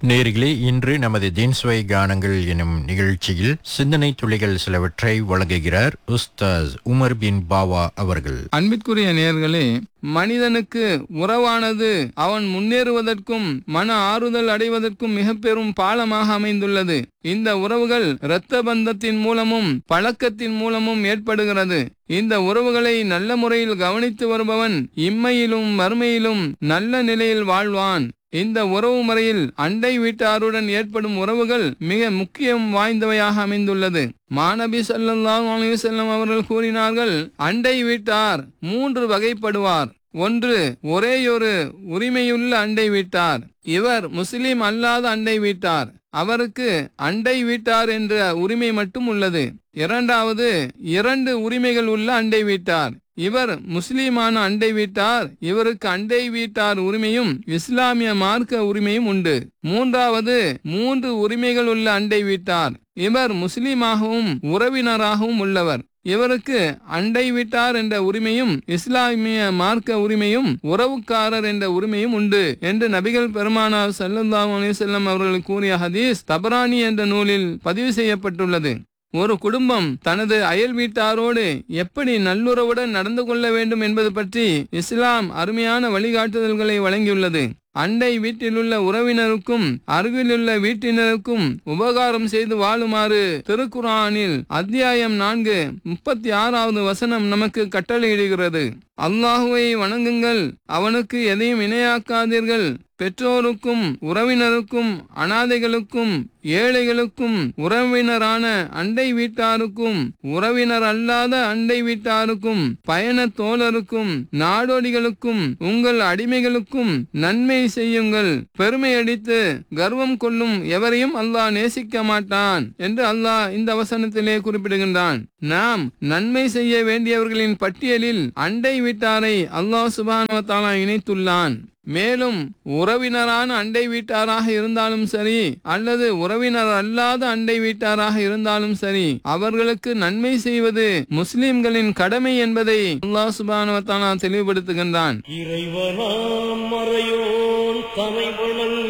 நேர்களே இன்று நமது தின்ஸ்வை கானங்கள் எனும் நிகழ்ச்சியில் சிந்தனை துளிகள் சிலவற்றை வழங்குகிறார் உஸ்தாஸ் உமர் பின் பாவா அவர்கள் அன்பிற்குரிய நேயர்களே மனிதனுக்கு உறவானது அவன் முன்னேறுவதற்கும் மன ஆறுதல் அடைவதற்கும் மிக பெரும் பாலமாக அமைந்துள்ளது இந்த உறவுகள் இரத்த பந்தத்தின் மூலமும் பழக்கத்தின் மூலமும் ஏற்படுகிறது இந்த உறவுகளை நல்ல முறையில் கவனித்து வருபவன் இம்மையிலும் மறுமையிலும் நல்ல நிலையில் வாழ்வான் இந்த உறவு முறையில் அண்டை வீட்டாருடன் ஏற்படும் உறவுகள் மிக முக்கியம் வாய்ந்தவையாக அமைந்துள்ளது மாநபி ஸல்லல்லாஹு அலைஹி வஸல்லம் அவர்கள் கூறினார்கள் அண்டை வீட்டார் மூன்று வகைப்படுவார் ஒன்று ஒரேயொரு உரிமையுள்ள அண்டை வீட்டார் இவர் முஸ்லிம் அல்லாத அண்டை வீட்டார் அவருக்கு அண்டை வீட்டார் என்ற உரிமை மட்டும் உள்ளது இரண்டாவது இரண்டு உரிமைகள் உள்ள அண்டை வீட்டார் இவர் முஸ்லிமான அண்டை வீட்டார் இவருக்கு அண்டை வீட்டார் உரிமையும் இஸ்லாமிய மார்க்க உரிமையும் உண்டு மூன்றாவது மூன்று உரிமைகள் உள்ள அண்டை வீட்டார் இவர் முஸ்லிமாகவும் உறவினராகவும் உள்ளவர் இவருக்கு அண்டை வீட்டார் என்ற உரிமையும் இஸ்லாமிய மார்க்க உரிமையும் உறவுக்காரர் என்ற உரிமையும் உண்டு என்று நபிகள் பெருமானார் சல்லல்லாஹு அலைஹி வஸல்லம் அவர்கள் கூறிய ஹதீஸ் தபரானி என்ற நூலில் பதிவு செய்யப்பட்டுள்ளது ஒரு குடும்பம் தனது அயல் வீட்டாரோடு எப்படி நல்லுறவுடன் நடந்து கொள்ள வேண்டும் என்பது பற்றி இஸ்லாம் அருமையான வழிகாட்டுதல்களை வழங்கியுள்ளது அண்டை வீட்டிலுள்ள உறவினருக்கும் அருகிலுள்ள வீட்டினருக்கும் உபகாரம் செய்து வாழுமாறு திருக்குரானில் அத்தியாயம் நான்கு முப்பத்தி ஆறாவது வசனம் நமக்கு கட்டளையிடுகிறது அல்லாஹுவை வணங்குங்கள் அவனுக்கு எதையும் இணையாக்காதீர்கள் பெற்றோருக்கும் உறவினருக்கும் அனாதைகளுக்கும் ஏழைகளுக்கும் உறவினரான அண்டை வீட்டாருக்கும் உறவினர் அல்லாத அண்டை வீட்டாருக்கும் பயண தோழருக்கும் நாடோடிகளுக்கும் உங்கள் அடிமைகளுக்கும் நன்மை செய்யுங்கள் பெருமை அடித்து கர்வம் கொள்ளும் எவரையும் அல்லாஹ் நேசிக்க மாட்டான் என்று அல்லாஹ் இந்த வசனத்திலே குறிப்பிடுகின்றான் நாம் நன்மை செய்ய வேண்டியவர்களின் பட்டியலில் அண்டை வீட்டாரை அல்லாஹ் சுபானவத்தாலா இணைத்துள்ளான் மேலும் உறவினரான அண்டை வீட்டாராக இருந்தாலும் சரி அல்லது உறவினர் அல்லாத அண்டை வீட்டாராக இருந்தாலும் சரி அவர்களுக்கு நன்மை செய்வது முஸ்லிம்களின் கடமை என்பதை அல்லாஹ் சுபானுவத்தானா தெளிவுபடுத்துகின்றான் இறைவனாம் மறையோன் தனை வணங்க